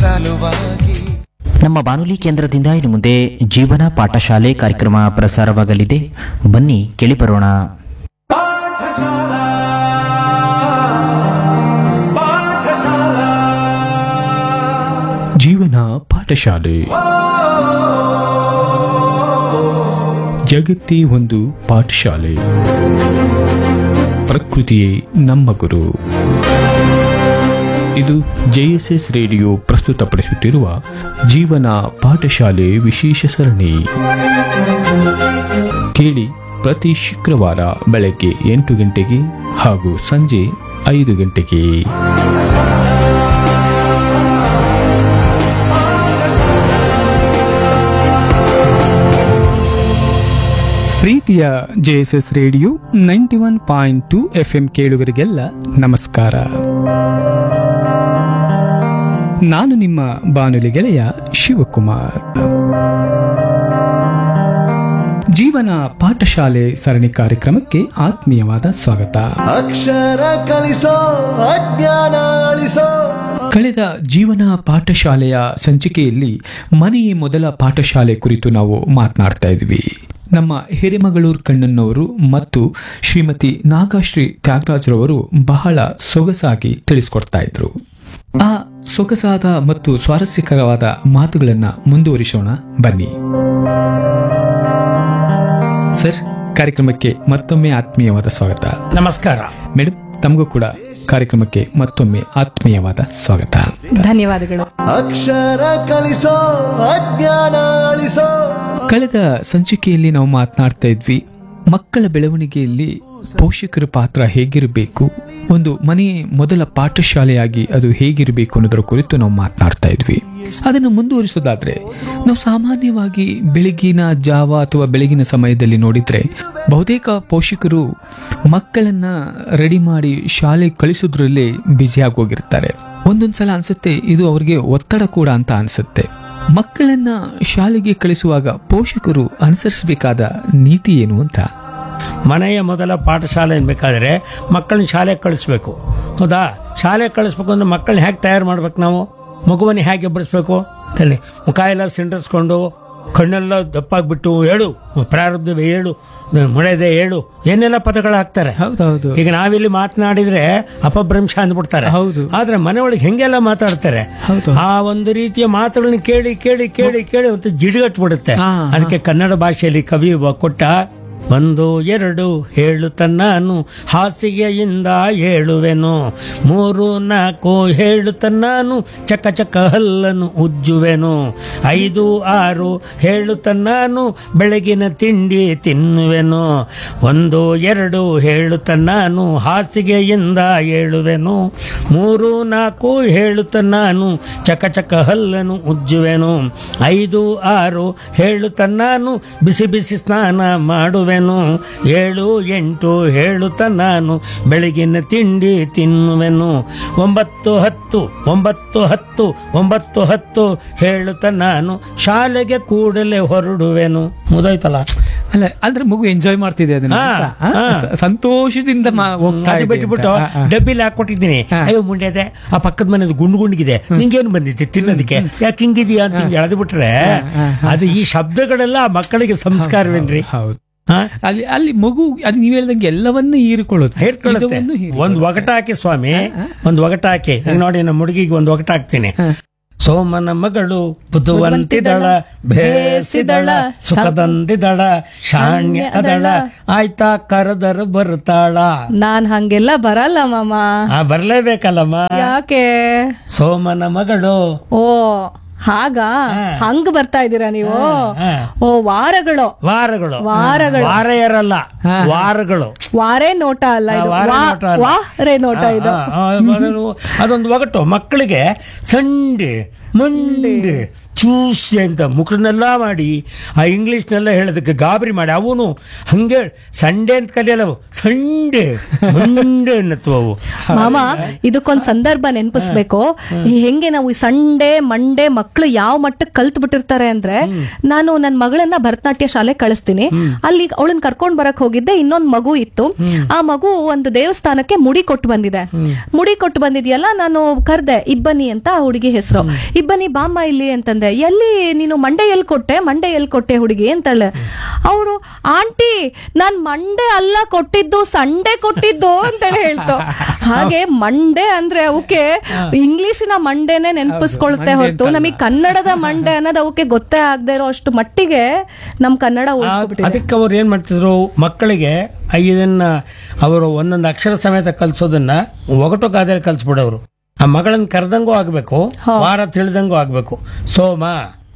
ಸಲುವಾಗಿ ನಮ್ಮ ಬಾನುಲಿ ಕೇಂದ್ರದಿಂದ ಇನ್ನು ಮುಂದೆ ಜೀವನ ಪಾಠಶಾಲೆ ಕಾರ್ಯಕ್ರಮ ಪ್ರಸಾರವಾಗಲಿದೆ ಬನ್ನಿ ಕೇಳಿಬರೋಣ ಪಾಠಶಾಲಾ ಪಾಠಶಾಲಾ ಜೀವನ ಪಾಠಶಾಲೆ ಜಗತ್ತೇ ಒಂದು ಪಾಠಶಾಲೆ ಪ್ರಕೃತಿಯೇ ನಮ್ಮ ಗುರು ಇದು ಜೆಎಸ್ಎಸ್ ರೇಡಿಯೋ ಪ್ರಸ್ತುತಪಡಿಸುತ್ತಿರುವ ಜೀವನ ಪಾಠಶಾಲೆ ವಿಶೇಷ ಸರಣಿ ಕೇಳಿ ಪ್ರತಿ ಶುಕ್ರವಾರ ಬೆಳಗ್ಗೆ ಎಂಟು ಗಂಟೆಗೆ ಹಾಗೂ ಸಂಜೆ ಐದು ಗಂಟೆಗೆ ಪ್ರೀತಿಯ JSS radio ninety one point two F M ಕೇಳುಗರಿಗೆಲ್ಲ ನಮಸ್ಕಾರ ನಾನು ನಿಮ್ಮ ಬಾನುಲಿ ಗೆಳೆಯ ಶಿವಕುಮಾರ್ ಜೀವನ ಪಾಠಶಾಲೆ ಸರಣಿ ಕಾರ್ಯಕ್ರಮಕ್ಕೆ ಆತ್ಮೀಯವಾದ ಸ್ವಾಗತ ಅಕ್ಷರ ಕಲಿಸೋ ಅಜ್ಞಾನ ಅಳಿಸೋ ಕಳೆದ ಜೀವನ ಪಾಠಶಾಲೆಯ ಸಂಚಿಕೆಯಲ್ಲಿ ಮನೆಯೇ ಮೊದಲ ಪಾಠಶಾಲೆ ಕುರಿತು ನಾವು ಮಾತನಾಡ್ತಾ ಇದ್ವಿ ನಮ್ಮ ಹಿರೇಮಗಳೂರು ಕಣ್ಣನ್ನವರು ಮತ್ತು ಶ್ರೀಮತಿ ನಾಗಶ್ರೀ ತ್ಯಾಗರಾಜ್ರವರು ಬಹಳ ಸೊಗಸಾಗಿ ತಿಳಿಸ್ಕೊಡ್ತಾ ಇದ್ರು ಆ ಸೊಗಸಾದ ಮತ್ತು ಸ್ವಾರಸ್ಯಕರವಾದ ಮಾತುಗಳನ್ನ ಮುಂದುವರಿಸೋಣ ಬನ್ನಿ ಸರ್ ಕಾರ್ಯಕ್ರಮಕ್ಕೆ ಮತ್ತೊಮ್ಮೆ ಆತ್ಮೀಯವಾದ ಸ್ವಾಗತ ನಮಸ್ಕಾರ ಮೇಡಮ್ ತಮಗೂ ಕೂಡ ಕಾರ್ಯಕ್ರಮಕ್ಕೆ ಮತ್ತೊಮ್ಮೆ ಆತ್ಮೀಯವಾದ ಸ್ವಾಗತ ಧನ್ಯವಾದಗಳು ಅಕ್ಷರ ಕಲಿಸೋ ಅಜ್ಞಾನ ಅಳಿಸೋ ಕಳೆದ ಸಂಚಿಕೆಯಲ್ಲಿ ನಾವು ಮಾತನಾಡ್ತಾ ಇದ್ವಿ ಮಕ್ಕಳ ಬೆಳವಣಿಗೆಯಲ್ಲಿ ಪೋಷಕರ ಪಾತ್ರ ಹೇಗಿರಬೇಕು ಒಂದು ಮನೆ ಮೊದಲ ಪಾಠಶಾಲೆಯಾಗಿ ಅದು ಹೇಗಿರಬೇಕು ಅನ್ನೋದರ ಕುರಿತು ನಾವು ಮಾತನಾಡ್ತಾ ಇದ್ವಿ ಅದನ್ನು ಮುಂದುವರಿಸೋದಾದ್ರೆ ನಾವು ಸಾಮಾನ್ಯವಾಗಿ ಬೆಳಗಿನ ಜಾವ ಅಥವಾ ಬೆಳಗಿನ ಸಮಯದಲ್ಲಿ ನೋಡಿದ್ರೆ ಬಹುತೇಕ ಪೋಷಕರು ಮಕ್ಕಳನ್ನ ರೆಡಿ ಮಾಡಿ ಶಾಲೆ ಕಳಿಸೋದ್ರಲ್ಲೇ ಬ್ಯುಸಿಯಾಗಿ ಹೋಗಿರ್ತಾರೆ ಒಂದೊಂದ್ಸಲ ಅನ್ಸುತ್ತೆ ಇದು ಅವ್ರಿಗೆ ಒತ್ತಡ ಕೂಡ ಅಂತ ಅನ್ಸುತ್ತೆ ಮಕ್ಕಳನ್ನ ಶಾಲೆಗೆ ಕಳಿಸುವಾಗ ಪೋಷಕರು ಅನುಸರಿಸಬೇಕಾದ ನೀತಿ ಏನು ಅಂತ ಮನೆಯ ಮೊದಲ ಪಾಠಶಾಲೆ ಅನ್ಬೇಕಾದ್ರೆ ಮಕ್ಕಳನ್ನ ಶಾಲೆಗೆ ಕಳಿಸ್ಬೇಕು ಹೌದಾ ಶಾಲೆಗೆ ಕಳಿಸ್ಬೇಕು ಅಂದ್ರೆ ಮಕ್ಕಳನ್ನ ಹೇಗೆ ತಯಾರು ಮಾಡ್ಬೇಕು ನಾವು ಮಗುವನ್ನ ಹೇಗೆ ಎಬ್ಬರಿಸ್ಬೇಕು ತಲೆ ಮುಖ ಎಲ್ಲ ಸಿಂಡರ್ಸ್ಕೊಂಡು ಕಣ್ಣೆಲ್ಲ ದಪ್ಪಾಗ್ಬಿಟ್ಟು ಹೇಳು ಪ್ರಾರಬ್ಧವೇ ಹೇಳು ಮೊಳೆದೆ ಹೇಳು ಏನೆಲ್ಲ ಪದಗಳು ಹಾಕ್ತಾರೆ ಹೌದೌದು ಈಗ ನಾವಿಲ್ಲಿ ಮಾತನಾಡಿದ್ರೆ ಅಪಭ್ರಂಶ ಅಂದ್ಬಿಡ್ತಾರೆ ಹೌದು. ಆದ್ರೆ ಮನೆ ಒಳಗೆ ಹೆಂಗೆಲ್ಲ ಮಾತಾಡ್ತಾರೆ ಹೌದು. ಆ ಒಂದು ರೀತಿಯ ಮಾತುಗಳನ್ನ ಕೇಳಿ ಕೇಳಿ ಕೇಳಿ ಕೇಳಿ ಒಂದು ಜಿಡಿಗಟ್ಬಿಡುತ್ತೆ ಹಾ, ಹಾ. ಅದಕ್ಕೆ ಕನ್ನಡ ಭಾಷೆಯಲ್ಲಿ ಕವಿ ಒಬ್ಬ ಕೊಟ್ಟ ಒಂದು ಎರಡು ಹೇಳುತ್ತ ನಾನು ಹಾಸಿಗೆಯಿಂದ ಹೇಳುವೆನು ಮೂರು ನಾಲ್ಕು ಹೇಳುತ್ತ ನಾನು ಚಕ ಚಕ ಹಲ್ಲನ್ನು ಉಜ್ಜುವೆನು ಐದು ಆರು ಹೇಳುತ್ತ ನಾನು ಬೆಳಗಿನ ತಿಂಡಿ ತಿನ್ನುವೆನು ಒಂದು ಎರಡು ಹೇಳುತ್ತ ನಾನು ಹಾಸಿಗೆಯಿಂದ ಹೇಳುವೆನು ಮೂರು ನಾಲ್ಕು ಹೇಳುತ್ತ ನಾನು ಚಕ ಚಕ ಹಲ್ಲನ್ನು ಉಜ್ಜುವೆನು ಐದು ಆರು ಹೇಳುತ್ತ ನಾನು ಬಿಸಿ ಬಿಸಿ ಸ್ನಾನ ಮಾಡುವೆನು ಏಳು ಎಂಟು ಹೇಳುತ್ತ ನಾನು ಬೆಳಗಿನ ತಿಂಡಿ ತಿನ್ನುವೆನು ಒಂಬತ್ತು ಹತ್ತು ಒಂಬತ್ತು ಹತ್ತು ಒಂಬತ್ತು ಹತ್ತು ಹೇಳುತ್ತ ನಾನು ಶಾಲೆಗೆ ಕೂಡಲೇ ಹೊರಡುವೆನು ಮುದಾಯ್ತಲ್ಲ ಅಲ್ಲ ಅಂದ್ರೆ ಮಗು ಎಂಜಾಯ್ ಮಾಡ್ತಿದೆ ಅದನ್ನ ಹಾ, ಅಂತ, ಆ? ಹಾ. ಸ- ಸಂತೋಷದಿಂದ ಮಾ- ಹೋಗ್ತಾ ಅದು ಇದೆ ಬಿಟ್ಬಿಟ್ಟು ಅಂತ. ಆ, ಆ. ಡಬ್ಬಿಲಿ ಹಾಕೊಟ್ಟಿದ್ದೀನಿ ಹಾ. ಅಯ್ಯೋ ಮುಂಡೆದೆ ಆ ಪಕ್ಕದ ಮನೆದು ಗುಂಡು ಗುಂಡಿಗಿದೆ ನಿಂಗೇನು ಬಂದಿತ್ತು ತಿನ್ನೋದಕ್ಕೆ ಯಾಕೆ ಹಿಂಗಿದೀಯಾ ಅಂತ ಹಿಂಗೆ ಎಳೆದು ಬಿಟ್ರೆ ಅದು ಈ ಶಬ್ದಗಳೆಲ್ಲ ಆ ಮಕ್ಕಳಿಗೆ ಸಂಸ್ಕಾರವೇನ್ರಿ ಹೌದು ಹಾ? ಅಲ್ಲಿ ಅಲ್ಲಿ ಮಗು ಅದು ನೀವ್ ಹೇಳ್ದಂಗೆ ಎಲ್ಲವನ್ನೂ ಹೀರಿಕೊಳ್ಳುತ್ತೆ ಹೇರ್ಕೊಳ್ಳುತ್ತೆ ಇದನ್ನು ಹೀರಿಕೊಳ್ಳುತ್ತೆ. ಒಂದ್ ಒಗಟ ಹಾಕಿ ಸ್ವಾಮಿ ಒಂದ್ ಒಗಟ ಹಾಕಿ ಈಗ ನೋಡಿ ನಮ್ಮ ಹುಡುಗಿಗೆ ಒಂದ್ ಒಗಟ ಹಾಕ್ತೀನಿ ಸೋಮನ ಮಗಳು ಬುದ್ಧುವಂತಿದಳ ಬೇಸಿದಳ ಸುಖದಂದಿದಳ ಶಾಣ್ಯ ಅದಳ ಆಯ್ತಾ ಕರೆದರು ಬರುತ್ತಾಳ ನಾನ್ ಹಂಗೆಲ್ಲ ಬರಲ್ಲ ಮಾಮ ಆ ಬರ್ಲೇಬೇಕಲ್ಲಮ್ಮ ಯಾಕೆ ಸೋಮನ ಮಗಳು ಓ ಹಾಗ ಹಂಗ್ ಬರ್ತಾ ಇದ್ದೀರಾ ನೀವು ಹಾ. ಓ ವಾರಗಳು ವಾರಗಳು ವಾರಗಳು. ವಾರ ಇರಲ್ಲ ವಾರಗಳು ವಾರೇ ನೋಟ ಅಲ್ಲ ಇದು ವಾರ ವಾ- ನೋಟ ಅಲ್ಲ. ವಾರೇ ನೋಟ ಇದು ಆ, ಆ, ಅದನ್ನು- ಅದೊಂದು ಒಗಟು ಮಕ್ಕಳಿಗೆ ಸಂಡೆ ಮಂಡೆ ಚೂಸಿ ಅಂತ ಮುಖನೆಲ್ಲ ಮಾಡಿ ಆ ಇಂಗ್ಲಿಷ್ನೆಲ್ಲ ಹೇಳೋದಕ್ಕೆ ಗಾಬರಿ ಮಾಡಿ ಅವನು ಹಂಗೆ ಸಂಡೆ ಅಂತ ಕಲಿಯಲ್ಲ ಅವು ಸಂಡೆ ಮಂಡೆ ಅನ್ನತ್ವ ಅವು ಮಾಮ ಇದಕ್ಕೊಂದ್ ಸಂದರ್ಭ ನೆನಪಿಸ್ಬೇಕು ಈ ಹೆಂಗೆ ನಾವು ಈ ಸಂಡೆ ಮಂಡೆ ಮಕ್ಕಳು ಮಕ್ಕಳು ಯಾವ ಮಟ್ಟಕ್ಕೆ ಕಲ್ತ್ ಬಿಟ್ಟಿರ್ತಾರೆ ಅಂದ್ರೆ ನಾನು ನನ್ನ ಮಗಳನ್ನ ಭರತನಾಟ್ಯ ಶಾಲೆ ಕಳಿಸ್ತೀನಿ ಅಲ್ಲಿ ಅವಳನ್ನ ಕರ್ಕೊಂಡ್ ಬರಕ್ ಹೋಗಿದ್ದೆ ಇನ್ನೊಂದ್ ಮಗು ಇತ್ತು ಆ ಮಗು ಒಂದು ದೇವಸ್ಥಾನಕ್ಕೆ ಮುಡಿ ಕೊಟ್ಟು ಬಂದಿದೆ ಮುಡಿ ಕೊಟ್ಟು ಬಂದಿದ್ಯಲ್ಲ ನಾನು ಕರ್ದೆ ಇಬ್ಬನಿ ಅಂತ ಆ ಹುಡುಗಿ ಹೆಸರು ಇಬ್ಬನಿ ಬಾಮ್ಮ ಇಲ್ಲಿ ಅಂತಂದೆ ಎಲ್ಲಿ ನೀನು ಮಂಡೆ ಎಲ್ಲಿ ಕೊಟ್ಟೆ ಮಂಡೆ ಎಲ್ಲಿ ಕೊಟ್ಟೆ ಹುಡುಗಿ ಅಂತಾಳೆ ಅವರು ಆಂಟಿ ನಾನ್ ಮಂಡೆ ಅಲ್ಲ ಕೊಟ್ಟಿದ್ದು ಸಂಡೆ ಕೊಟ್ಟಿದ್ದು ಅಂತೇಳಿ ಹೇಳ್ತು ಹಾಗೆ ಮಂಡೆ ಅಂದ್ರೆ ಅವಕ್ಕೆ ಇಂಗ್ಲಿಷಿನ ಮಂಡೆನೆ ನೆನಪಿಸ್ಕೊಳುತ್ತೆ ಹೊರತು ನಮಗೆ ಕನ್ನಡದ ಮಂಡೆ ಅನ್ನೋದು ಅವಕ್ಕೆ ಗೊತ್ತೇ ಆಗದೆ ಇರೋ ಅಷ್ಟು ಮಟ್ಟಿಗೆ ನಮ್ ಕನ್ನಡ ಆ- ಉಳ್ಕೊಬಿಟ್ಟಿದೆ ಅದಕ್ಕೆ ಅವ್ರು ಏನ್ ಮಾಡ್ತಿದ್ರು ಮಕ್ಕಳಿಗೆ ಆ ಇದನ್ನ ಅವರು ಒಂದೊಂದು ಅಕ್ಷರ ಸಮೇತ ಕಲ್ಸೋದನ್ನ ಒಗಟು ಗಾದಲ್ಲಿ ಕಲ್ಸ್ಬಿಡೋರು ಆ ಮಗಳನ್ನ ಕರೆದಂಗೂ ಆಗ್ಬೇಕು ವಾರ ತಿಳಿದಂಗೂ ಆಗ್ಬೇಕು ಸೋಮ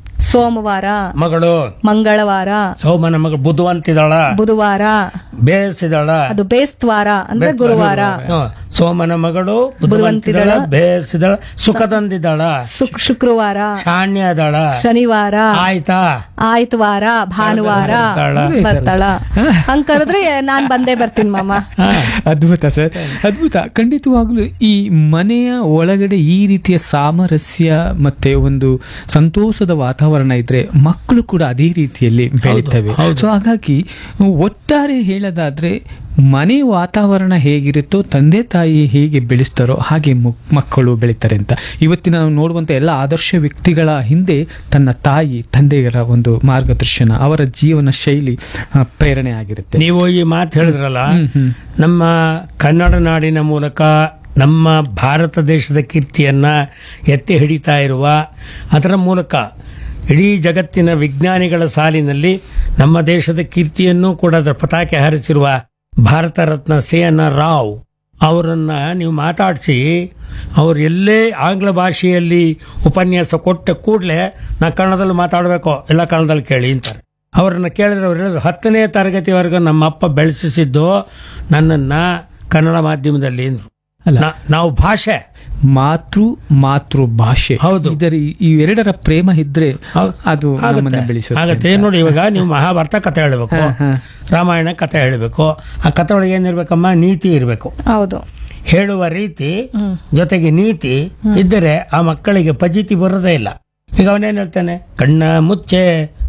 ಸೋಮವಾರ ಮಗಳು ಮಂಗಳವಾರ ಸೋಮನ ಮಗಳು ಬುದ್ಧವಂತಿದಾಳ ಬುಧವಾರ ಬೇಯಿಸಿದಾಳ ಅದು ಬೇಸ್ತ್ವಾರ ಅಂದ್ರೆ ಗುರುವಾರ ಹ್ಮ್. ಸೋಮನ ಮಗಳು ಬುದ್ಧವಂತಿದಾಳ ಬೇಯಿಸಿದಾಳ ಸುಖ ತಂದಿದ್ದಾಳ ಶುಕ್- ಶುಕ್ರವಾರ ಶಾಣ್ಯ ಅದಾಳ ಶನಿವಾರ ಆಯ್ತಾ ಆಯ್ತವಾರ ಭಾನುವಾರ ಬರ್ತಾಳ. ಬರ್ತಾಳ ಹಂಗ್ ಕರೆದ್ರೆ ನಾನ್ ಬಂದೇ ಬರ್ತೀನಿ ಮಾಮ ಅದ್ಭುತ ಸರ್ ಅದ್ಭುತ ಖಂಡಿತವಾಗ್ಲೂ ಈ ಮನೆಯ ಒಳಗಡೆ ಈ ರೀತಿಯ ಸಾಮರಸ್ಯ ಮತ್ತೆ ಒಂದು ಸಂತೋಷದ ವಾತಾವರಣ ಇದ್ರೆ ಮಕ್ಕಳು ಕೂಡ ಅದೇ ರೀತಿಯಲ್ಲಿ ಬೆಳೀತವೆ ಸೊ ಹಾಗಾಗಿ ಒಟ್ಟಾರೆ ಹೇಳೋದಾದ್ರೆ ಮನೆ ವಾತಾವರಣ ಹೇಗಿರುತ್ತೋ ತಂದೆ ತಾಯಿ ಹೇಗೆ ಬೆಳೆಸ್ತಾರೋ ಹಾಗೆ ಮು- ಮಕ್ಕಳು ಬೆಳೀತಾರೆ ಅಂತ ಇವತ್ತಿನ ನಾವು ನೋಡುವಂತ ಎಲ್ಲ ಆದರ್ಶ ವ್ಯಕ್ತಿಗಳ ಹಿಂದೆ ತನ್ನ ತಾಯಿ ತಂದೆಯರ ಒಂದು ಮಾರ್ಗದರ್ಶನ ಅವರ ಜೀವನ ಶೈಲಿ ಆ, ಪ್ರೇರಣೆ ಆಗಿರುತ್ತೆ ನೀವು ಈ ಮಾತು ಹೇಳಿದ್ರಲ್ಲ ನಮ್ಮ ಕನ್ನಡ ನಾಡಿನ ಮೂಲಕ ನಮ್ಮ ಭಾರತ ದೇಶದ ಕೀರ್ತಿಯನ್ನ ಎತ್ತಿ ಹಿಡಿತಾ ಇರುವ ಅದರ ಮೂಲಕ ಇಡೀ ಜಗತ್ತಿನ ವಿಜ್ಞಾನಿಗಳ ಸಾಲಿನಲ್ಲಿ ನಮ್ಮ ದೇಶದ ಕೀರ್ತಿಯನ್ನು ಕೂಡ ಅದರ ಪತಾಕೆ ಹಾರಿಸಿರುವ Bharat Ratna C N R Rao ಅವರನ್ನ ನೀವು ಮಾತಾಡಿಸಿ ಅವ್ರು ಎಲ್ಲೇ ಆಂಗ್ಲ ಭಾಷೆಯಲ್ಲಿ ಉಪನ್ಯಾಸ ಕೊಟ್ಟ ಕೂಡಲೇ ನಾ ಕನ್ನಡದಲ್ಲಿ ಮಾತಾಡಬೇಕು ಎಲ್ಲ ಕನ್ನಡದಲ್ಲಿ ಕೇಳಿ ಅಂತಾರೆ ಅವರನ್ನ ಕೇಳಿದ್ರೆ ಅವ್ರು ಹೇಳಿದ್ರು ಹತ್ತನೇ ತರಗತಿವರೆಗೂ ನಮ್ಮ ಅಪ್ಪ ಬೆಳೆಸಿದ್ದು ನನ್ನನ್ನ ಕನ್ನಡ ಮಾಧ್ಯಮದಲ್ಲಿ ಅಂದ್ರು. ಅಲ್ಲ. ನಾ- ನಾವು ಭಾಷೆ ಮಾತೃ ಮಾತೃ ಭಾಷೆ ಹೌದು. ಇದರ ಇವೆರಡರ ಪ್ರೇಮ ಇದ್ರೆ ಹೌದು. ಅದು ಆಗತ್ತೆ. ನಮ್ಮನ್ನ ಬೆಳೆಸುತ್ತೆ ಆಗತ್ತೆ ಏನ್ ನೋಡಿ ಇವಾಗ ನೀವು ಮಹಾಭಾರತ ಕಥೆ ಹೇಳಬೇಕು ಹಾ. ರಾಮಾಯಣ ಕಥೆ ಹೇಳಬೇಕು ಆ ಕಥೆ ಒಳಗೆ ಏನಿರ್ಬೇಕಮ್ಮ ನೀತಿ ಇರಬೇಕು ಹೌದು ಹೇಳುವ ರೀತಿ ಜೊತೆಗೆ ನೀತಿ ಇದ್ದರೆ ಆ ಮಕ್ಕಳಿಗೆ ಪಜಿತಿ ಬರೋದೇ ಇಲ್ಲ ಈಗ ಅವನೇನ್ ಹೇಳ್ತಾನೆ ಕಣ್ಣ ಮುಚ್ಚೆ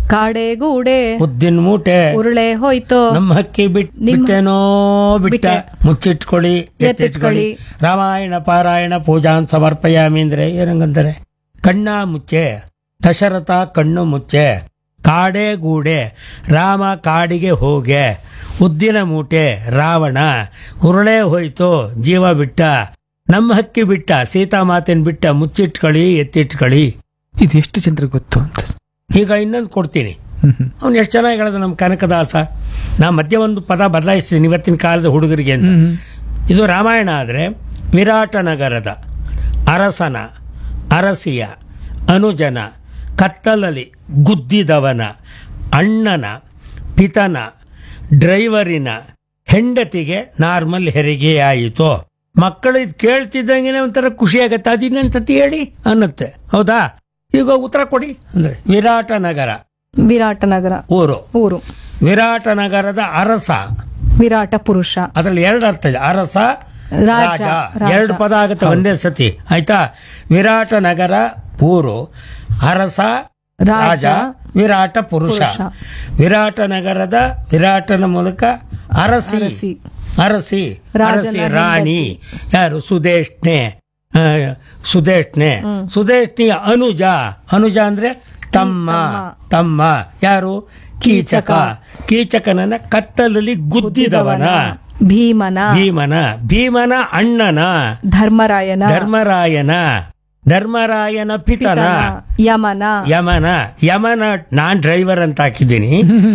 ಕಾಡೆಗೂಡೆ ಉದ್ದಿನ ಮೂಟೆ ಉರುಳೆ ಹೋಯ್ತು ನಮ್ಮ ಹಕ್ಕಿ ಬಿಟ್ ನಿಮ್ಮ- ಬಿಟ್ಟೇನೋ ಬಿಟ್ಟ ಬಿಟ್ಟೆ. ಮುಚ್ಚಿಟ್ಕೊಳ್ಳಿ ಎತ್ತಿಟ್ಕೊಳ್ಳಿ ಎತ್ತಿಟ್ಕೊಳ್ಳಿ. ರಾಮಾಯಣ ಪಾರಾಯಣ ಪೂಜಾನ್ ಸಮರ್ಪಯಾಮಿ ಅಂದ್ರೆ ಏನಂಗಂತಾರೆ ಕಣ್ಣ ಮುಚ್ಚೆ ದಶರಥ ಕಣ್ಣು ಮುಚ್ಚೆ ಕಾಡೆ ಗೂಡೆ ರಾಮ ಕಾಡಿಗೆ ಹೋಗೆ ಉದ್ದಿನ ಮೂಟೆ ರಾವಣ ಉರುಳೆ ಹೋಯ್ತು ಜೀವ ಬಿಟ್ಟ ನಮ್ಮ ಹಕ್ಕಿ ಬಿಟ್ಟ ಸೀತಾಮಾತೆನ್ ಬಿಟ್ಟ ಮುಚ್ಚಿಟ್ಕೊಳ್ಳಿ ಎತ್ತಿಟ್ಕೊಳ್ಳಿ ಇದು ಎಷ್ಟು ಜನರಿಗೆ ಗೊತ್ತು ಅಂತ ಈಗ ಇನ್ನೊಂದು ಕೊಡ್ತೀನಿ ಹ್ಮ್ ಹ್ಮ್. ಅವ್ನು ಎಷ್ಟು ಚೆನ್ನಾಗಿ ಹೇಳೋದು ನಮ್ಮ ಕನಕದಾಸ ನಾ ಮಧ್ಯ ಒಂದು ಪದ ಬದಲಾಯಿಸ್ತೀನಿ ಇವತ್ತಿನ ಕಾಲದ ಹುಡುಗರಿಗೆ ಅಂತ ಇದು ರಾಮಾಯಣ ಆದರೆ ವಿರಾಟ ನಗರದ ಅರಸನ ಅರಸಿಯ ಅನುಜನ ಕತ್ತಲಲ್ಲಿ ಗುದ್ದಿದವನ ಅಣ್ಣನ ಪಿತನ ಡ್ರೈವರಿನ ಹೆಂಡತಿಗೆ ನಾರ್ಮಲ್ ಹೆರಿಗೆಯಾಯಿತು ಮಕ್ಕಳು ಇದು ಕೇಳ್ತಿದ್ದಂಗೆ ಒಂಥರ ಖುಷಿ ಆಗತ್ತೆ ಅದಿನ್ನೊಂದ್ಸತಿ ಹೇಳಿ ಅನ್ನತ್ತೆ ಹೌದಾ ಈಗ ಉತ್ತರ ಕೊಡಿ ಅಂದ್ರೆ ವಿರಾಟ ನಗರ ವಿರಾಟ ನಗರ ಊರು ಊರು ವಿರಾಟ ನಗರದ ಅರಸ ವಿರಾಟ ಪುರುಷ ಅದ್ರಲ್ಲಿ ಎರಡು ಅರ್ಥ ಇದೆ ಅರಸ ರಾಜ, ರಾಜ ರಾಜ. ಎರಡು ಪದ ಆಗುತ್ತೆ ಒಂದೇ ಸತಿ ಆಯ್ತಾ ವಿರಾಟ ನಗರ ಊರು ಅರಸ ರಾಜ, ರಾಜ ವಿರಾಟ ಪುರುಷ ಪುರುಷ. ವಿರಾಟ ನಗರದ ವಿರಾಟನ ಮೂಲಕ ಅರಸಿ ಅರಸಿ. ಅರಸಿ ರಾಜನ ಅರಸಿ ರಾಣಿ ಯಾರು ಸುದೇಶ್ನೆ ಆ, ಸುದೇಶ್ನೆ ಸುದೇಶ್ನಿಯ ಅನುಜ ಅನುಜ ಅಂದ್ರೆ ತಮ್ಮ ತಮ್ಮ ಯಾರು ಕೀಚಕ ಕೀಚಕನನ್ನ ಕತ್ತಲಲ್ಲಿ ಗುದ್ದಿದವನ ಭೀಮನ ಭೀಮನ ಭೀಮನ ಅಣ್ಣನ ಧರ್ಮರಾಯನ ಧರ್ಮರಾಯನ ಧರ್ಮರಾಯನ ಪಿತನ ಯಮನ ಯಮನ ಯಮನ ನಾನ್ ಡ್ರೈವರ್ ಅಂತ ಹಾಕಿದ್ದೀನಿ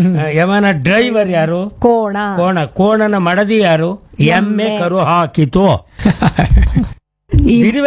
ಯಮನ ಡ್ರೈವರ್ ಯಾರು ಕೋಣ ಕೋಣ ಕೋಣನ ಮಡದಿ ಯಾರು ಎಮ್ಮೆ ಕರು ಹಾಕಿತು ಈ ದಿರಿವೆ